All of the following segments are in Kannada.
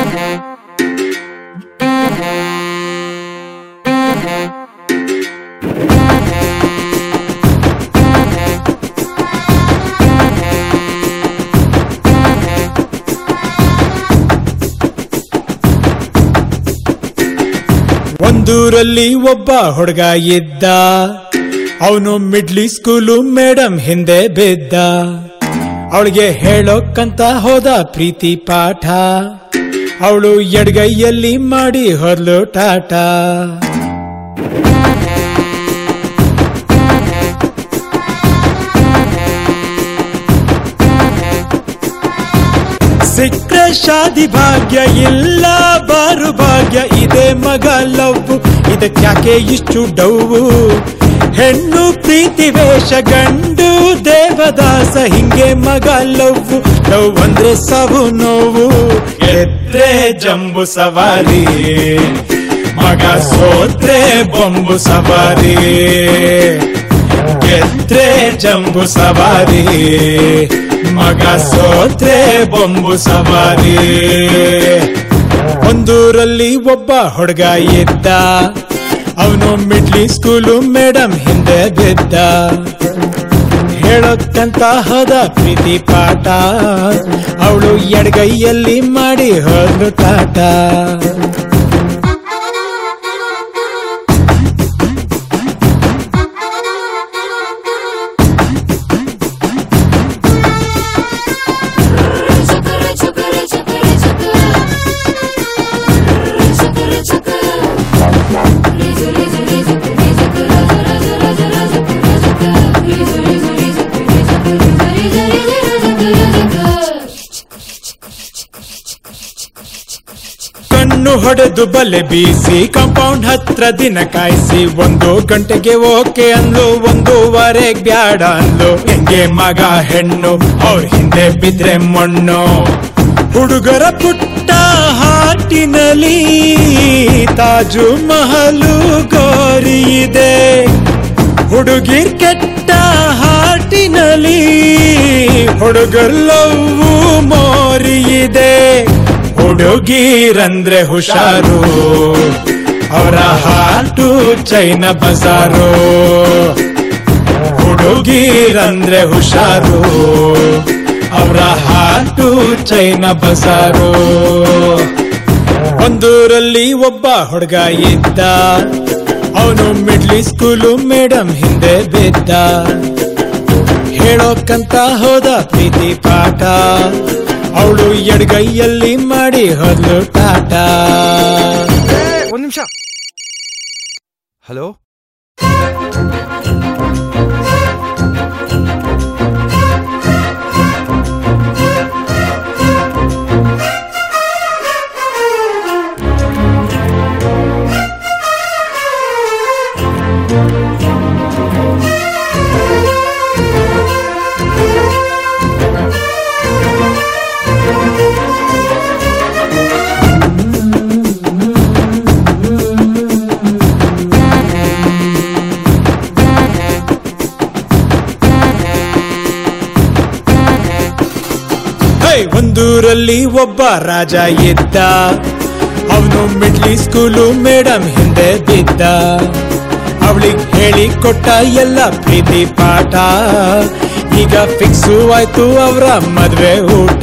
ಒಂದೂರಲ್ಲಿ ಒಬ್ಬ ಹುಡುಗ ಇದ್ದ ಅವನು ಮಿಡ್ಲಿ ಸ್ಕೂಲು ಮೇಡಮ್ ಹಿಂದೆ ಬಿದ್ದ ಅವಳಿಗೆ ಹೇಳೋಕ್ಕಂತ ಹೋದ ಪ್ರೀತಿ ಪಾಠ ಅವಳು ಎಡಗೈಯಲ್ಲಿ ಮಾಡಿ ಹೊರ್ಲು ಟಾಟಾ ಸಿಕ್ಕ್ರೆ ಶಾದಿ ಭಾಗ್ಯ ಇಲ್ಲ ಬಾರು ಭಾಗ್ಯ ಇದೆ ಮಗ ಲವ್ ಇದಕ್ಯಾಕೆ ಇಷ್ಟು ಡೌವು ಹೆಣ್ಣು ಪ್ರೀತಿ ವೇಷ ಗಂಡು ದೇವದಾಸ ಹಿಂಗೆ ಮಗ ಲವ್ ಲವ್ ಅಂದ್ರೆ ಸಾವು ನೋವು ಎದ್ರೆ ಜಂಬು ಸವಾರಿ ಮಗ ಸೋತ್ರೆ ಬೊಂಬು ಸವಾರಿ ಗೆದ್ರೆ ಜಂಬು ಸವಾರಿ ಮಗ ಸೋತ್ರೆ ಬೊಂಬು ಸವಾರಿ ಒಂದೂರಲ್ಲಿ ಒಬ್ಬ ಹುಡುಗ ಇದ್ದ ಅವನು ಮಿಡ್ಲಿ ಸ್ಕೂಲು ಮೇಡಮ್ ಹಿಂದೆ ಬಿದ್ದ ಹೇಳೋಕ್ಕಂತ ಹೋದ ಪ್ರೀತಿ ಪಾಠ ಅವಳು ಎಡಗೈಯಲ್ಲಿ ಮಾಡಿ ಹೋದ್ಲು Tata Chakara, chakara, chakara, chakara. Chakara, chakara. Rizu, rizu, rizu, rizu, raza, raza, raza, raza, raza, raza. Rizu, rizu, rizu, rizu, rizu, rizu, rizu, raza, ಕಣ್ಣು ಹೊಡೆದು ಬಲೆ ಬೀಸಿ ಕಾಂಪೌಂಡ್ ಹತ್ರ ದಿನ ಕಾಯಿಸಿ ಒಂದು ಗಂಟೆಗೆ ಓಕೆ ಅನ್ಲು ಒಂದೂವರೆಗೆ ಬ್ಯಾಡ ಅನ್ಲು ಹೆಂಗೆ ಮಗ ಹೆಣ್ಣು ಅವ್ರ ಹಿಂದೆ ಬಿದ್ರೆ ಮಣ್ಣು ಹುಡುಗರ ಪುಟ್ಟ ಹಾಟಿನಲ್ಲಿ ತಾಜು ಮಹಲು ಗೋರಿ ಇದೆ ಹುಡುಗಿರ್ ಕೆಟ್ಟ ಹಾಟಿನಲ್ಲಿ ಹುಡುಗರ್ಲವು ಮೋರಿ ಇದೆ ಹುಡುಗೀರಂದ್ರೆ ಹುಷಾರು ಅವರ ಹಾಟು ಚೈನ ಬಜಾರು ಹುಡುಗೀರಂದ್ರೆ ಹುಷಾರು ಅವರ ಹಾಟು ಚೈನ ಬಜಾರು ಒಂದೂರಲ್ಲಿ ಒಬ್ಬ ಹುಡುಗ ಇದ್ದ ಅವನು ಮಿಡ್ಲಿ ಸ್ಕೂಲು ಮೇಡಮ್ ಹಿಂದೆ ಬಿದ್ದ ಹೇಳೋಕ್ಕಂತ ಹೋದ ಪ್ರೀತಿ ಪಾಠ ಅವಳು ಎಡಗೈಯಲ್ಲಿ ಮಾಡಿ ಹೋದ್ಲು ಟಾಟಾ ಏ, ಒಂದ್ ನಿಮಿಷ ಹಲೋ ಹೇ ಒಂದೂರಲ್ಲಿ ಒಬ್ಬ ರಾಜ ಇದ್ದ ಅವನು ಮಿಡ್ಲಿ ಸ್ಕೂಲು ಮೇಡಮ್ ಹಿಂದೆ ಬಿದ್ದ ಅವಳಿಗೆ ಹೇಳಿ ಕೊಟ್ಟ ಎಲ್ಲ ಪ್ರೀತಿ ಪಾಠ ಈಗ ಫಿಕ್ಸು ಆಯ್ತು ಅವರ ಮದ್ವೆ ಊಟ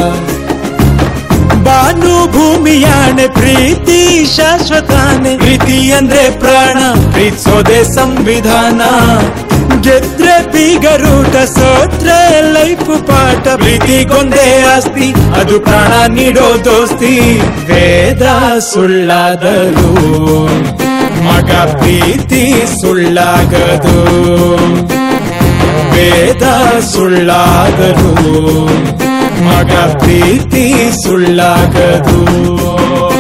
ಬಾನು ಭೂಮಿಯಾಣೆ ಪ್ರೀತಿ ಶಾಶ್ವತಾನೆ ಪ್ರೀತಿ ಅಂದ್ರೆ ಪ್ರಾಣ ಪ್ರೀತಿಸೋದೆ ಸಂವಿಧಾನ ಗೆದ್ರೆ ಬೀಗರೂಟ ಸೋತ್ರೆ ಲೈಫ್ ಪಾಠ ಪ್ರೀತಿಗೊಂದೇ ಆಸ್ತಿ ಅದು ಪ್ರಾಣ ನೀಡೋ ದೋಸ್ತಿ ವೇದ ಸುಳ್ಳಾದರು ಮಗ ಪ್ರೀತಿ ಸುಳ್ಳಾಗದು ವೇದ ಸುಳ್ಳಾಗದು ಮಗ ಪ್ರೀತಿ ಸುಳ್ಳಾಗದು